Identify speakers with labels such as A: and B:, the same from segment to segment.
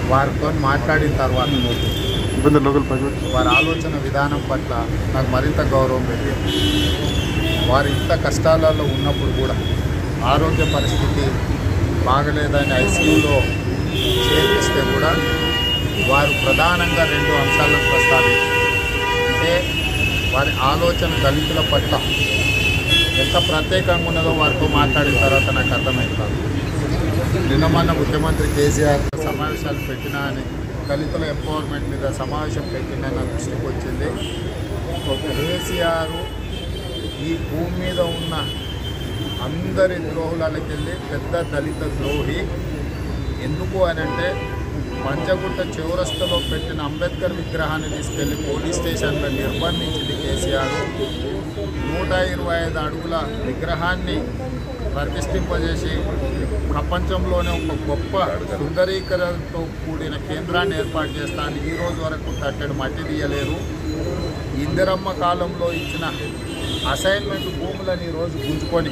A: వారితో మాట్లాడిన తర్వాత
B: ఇబ్బంది లోకల్ పని
A: వారి ఆలోచన విధానం పట్ల నాకు మరింత గౌరవం పెరిగింది వారు ఇంత కష్టాలలో ఉన్నప్పుడు కూడా ఆరోగ్య పరిస్థితి బాగలేదని ఐసీయూలో చేర్పిస్తే కూడా వారు ప్రధానంగా రెండు అంశాలను ప్రస్తావించారు అంటే వారి ఆలోచన దళితుల పట్ల ఎంత ప్రత్యేకంగా ఉన్నదో వారితో మాట్లాడిన తర్వాత నాకు అర్థమైంది నిన్న మొన్న ముఖ్యమంత్రి కేసీఆర్ సమావేశాలు పెట్టినా అని దళితుల ఎంపవర్మెంట్ మీద సమావేశం పెట్టినా నా దృష్టికి వచ్చింది కేసీఆర్ ఈ భూమి మీద ఉన్న అందరి ద్రోహులకి వెళ్ళి పెద్ద దళిత ద్రోహి ఎందుకు అని అంటే పంచగుట్ట చౌరస్తలో పెట్టిన అంబేద్కర్ విగ్రహాన్ని తీసుకెళ్లి పోలీస్ స్టేషన్లో నిర్బంధించింది కేసీఆర్ నూట ఇరవై ఐదు అడుగుల విగ్రహాన్ని ప్రతిష్ఠింపజేసి ప్రపంచంలోనే ఒక గొప్ప సుందరీకరణతో కూడిన కేంద్రాన్ని ఏర్పాటు చేస్తాను ఈ రోజు వరకు తట్టెడు మట్టి తీయలేరు ఇందిరమ్మ కాలంలో ఇచ్చిన అసైన్మెంట్ భూములను ఈరోజు గుంజుకొని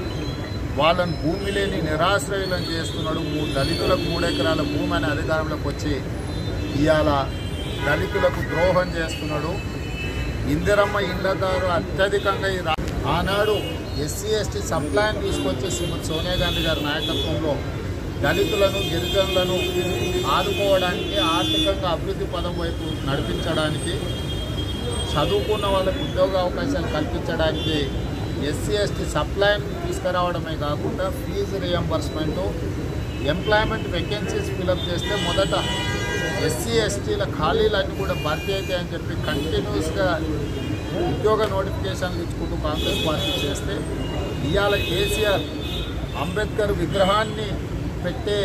A: వాళ్ళని భూమి లేని నిరాశ్రయులను చేస్తున్నాడు మూడు దళితులకు మూడు ఎకరాల భూమి అనే అధికారంలోకి వచ్చి ఇవాళ దళితులకు ద్రోహం చేస్తున్నాడు ఇందిరమ్మ ఇళ్లదారు అత్యధికంగా ఈ రా- ఆనాడు ఎస్సీ ఎస్టీ సప్లాన్ తీసుకొచ్చి శ్రీమతి సోనియా గాంధీ గారి నాయకత్వంలో దళితులను గిరిజనులను ఆదుకోవడానికి ఆర్థికంగా అభివృద్ధి పదం వైపు నడిపించడానికి చదువుకున్న వాళ్ళకు ఉద్యోగ అవకాశాలు కల్పించడానికి ఎస్సీ ఎస్టీ సప్లైన్ తీసుకురావడమే కాకుండా fee reimbursement employment vacancies fill up చేస్తే మొదట ఎస్సీ ఎస్టీల ఖాళీలన్నీ కూడా భర్తీ అవుతాయని చెప్పి కంటిన్యూస్గా ఉద్యోగ నోటిఫికేషన్లు ఇచ్చుకుంటూ కాంగ్రెస్ పార్టీ చేస్తే ఇవాళ కేసీఆర్ అంబేద్కర్ విగ్రహాన్ని పెట్టే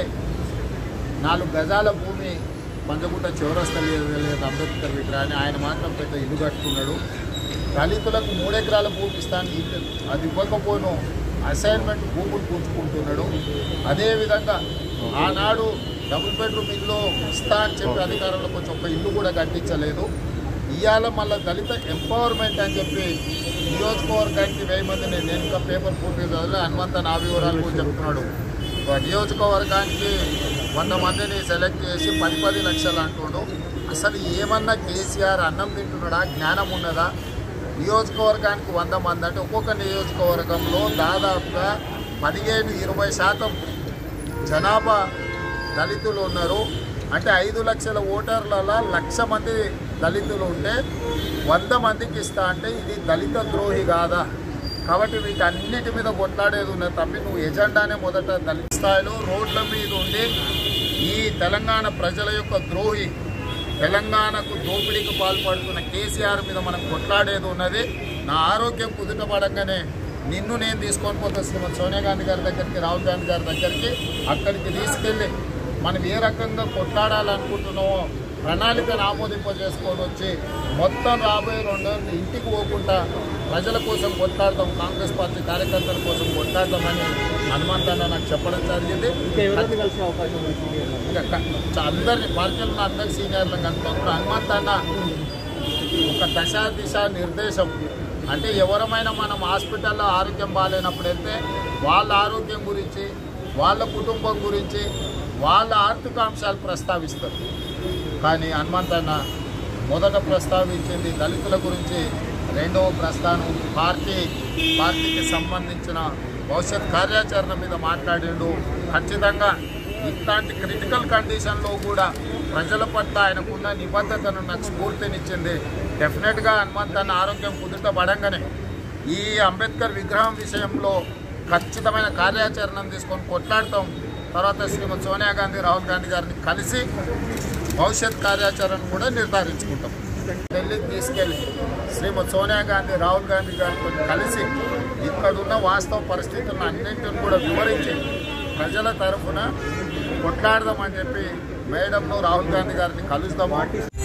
A: నాలుగు గజాల భూమి పంచగుట్ట చౌరస్తా లేదు లేదు అంబేద్కర్ విగ్రహాన్ని ఆయన మాత్రం పెద్ద ఇల్లు కట్టుకున్నాడు దళితులకు మూడెకరాల భూమి ఇస్తాను ఇల్లు అది ఇవ్వకపోను అసైన్మెంట్ భూములు పుంజుకుంటున్నాడు అదేవిధంగా ఆనాడు డబుల్ బెడ్రూమ్ ఇల్లు ఇస్తా అని చెప్పి అధికారంలోకి వచ్చి ఒక ఇల్లు కూడా కట్టించలేదు ఇవాళ మళ్ళీ దళిత ఎంపవర్మెంట్ అని చెప్పి నియోజకవర్గానికి వెయ్యి మంది నేను నేను ఇంకా పేపర్ పూర్తి చదివిన హనుమంత నా వివరాలు కూడా చెప్తున్నాడు ఒక నియోజకవర్గానికి వంద మందిని సెలెక్ట్ చేసి పది పది లక్షలు అంటుండు అసలు ఏమన్నా కేసీఆర్ అన్నం తింటున్నాడా జ్ఞానం ఉన్నదా నియోజకవర్గానికి వంద మంది అంటే ఒక్కొక్క నియోజకవర్గంలో దాదాపుగా పదిహేను ఇరవై శాతం జనాభా దళితులు ఉన్నారు అంటే ఐదు లక్షల ఓటర్లలో లక్ష మంది దళితులు ఉంటే వంద మందికి ఇస్తా అంటే ఇది దళిత ద్రోహి కాదా కాబట్టి వీటన్నిటి మీద కొట్లాడేది ఉన్నది తప్పి నువ్వు ఎజెండానే మొదట దళిత స్థాయిలో రోడ్ల మీద ఉండి ఈ తెలంగాణ ప్రజల యొక్క ద్రోహి తెలంగాణకు దోపిడీకి పాల్పడుతున్న కేసీఆర్ మీద మనం కొట్లాడేది ఉన్నది నా ఆరోగ్యం కుదుటపడంగానే నిన్ను నేను తీసుకొని పోతా శ్రీమతి సోనియా గాంధీ గారి దగ్గరికి రాహుల్ గాంధీ గారి దగ్గరికి అక్కడికి తీసుకెళ్ళి మనం ఏ రకంగా కొట్లాడాలనుకుంటున్నామో ప్రణాళికను ఆమోదింపజేసుకొని వచ్చి మొత్తం రాబోయే రెండేళ్ళు ఇంటికి పోకుండా ప్రజల కోసం కొట్లాడతాం కాంగ్రెస్ పార్టీ కార్యకర్తల కోసం కొట్లాడతామని హనుమంతన్న నాకు చెప్పడం జరిగింది
C: ఇంకా ఎవరైనా కలిసే అవకాశం ఉంది సీనియర్లు
A: ఇంకా క- చ- అందరిని పార్టీలో ఉన్న అందరి సీనియర్లను కనుక హనుమంత్ అన్న ఒక దశ దిశ నిర్దేశం అంటే ఎవరమైనా మనం హాస్పిటల్లో ఆరోగ్యం బాగాలేనప్పుడు వెళ్తే వాళ్ళ ఆరోగ్యం గురించి వాళ్ళ కుటుంబం గురించి వాళ్ళ ఆర్థిక అంశాలు ప్రస్తావిస్తారు కానీ హనుమంత్ అన్న మొదట ప్రస్తావించింది దళితుల గురించి రెండవ ప్రస్థానం పార్టీ పార్టీకి సంబంధించిన భవిష్యత్ కార్యాచరణ మీద మాట్లాడిండు ఖచ్చితంగా ఇట్లాంటి క్రిటికల్ కండిషన్లో కూడా ప్రజల పట్ల ఆయనకున్న నిబద్ధతను నాకు స్ఫూర్తినిచ్చింది డెఫినెట్గా హనుమంత్ అన్న ఆరోగ్యం కుదుట పడంగానే ఈ అంబేద్కర్ విగ్రహం విషయంలో ఖచ్చితమైన కార్యాచరణను తీసుకొని కొట్లాడతాం తర్వాత శ్రీమతి సోనియా గాంధీ రాహుల్ గాంధీ గారిని కలిసి భవిష్యత్ కార్యాచరణ కూడా నిర్ధారించుకుంటాం ఢిల్లీకి తీసుకెళ్ళి శ్రీమతి సోనియా గాంధీ రాహుల్ గాంధీ గారితో కలిసి ఇక్కడున్న వాస్తవ పరిస్థితులను అన్నింటిని కూడా వివరించి ప్రజల తరఫున కొట్లాడదామని చెప్పి మేడంను రాహుల్ గాంధీ గారిని కలుస్తాము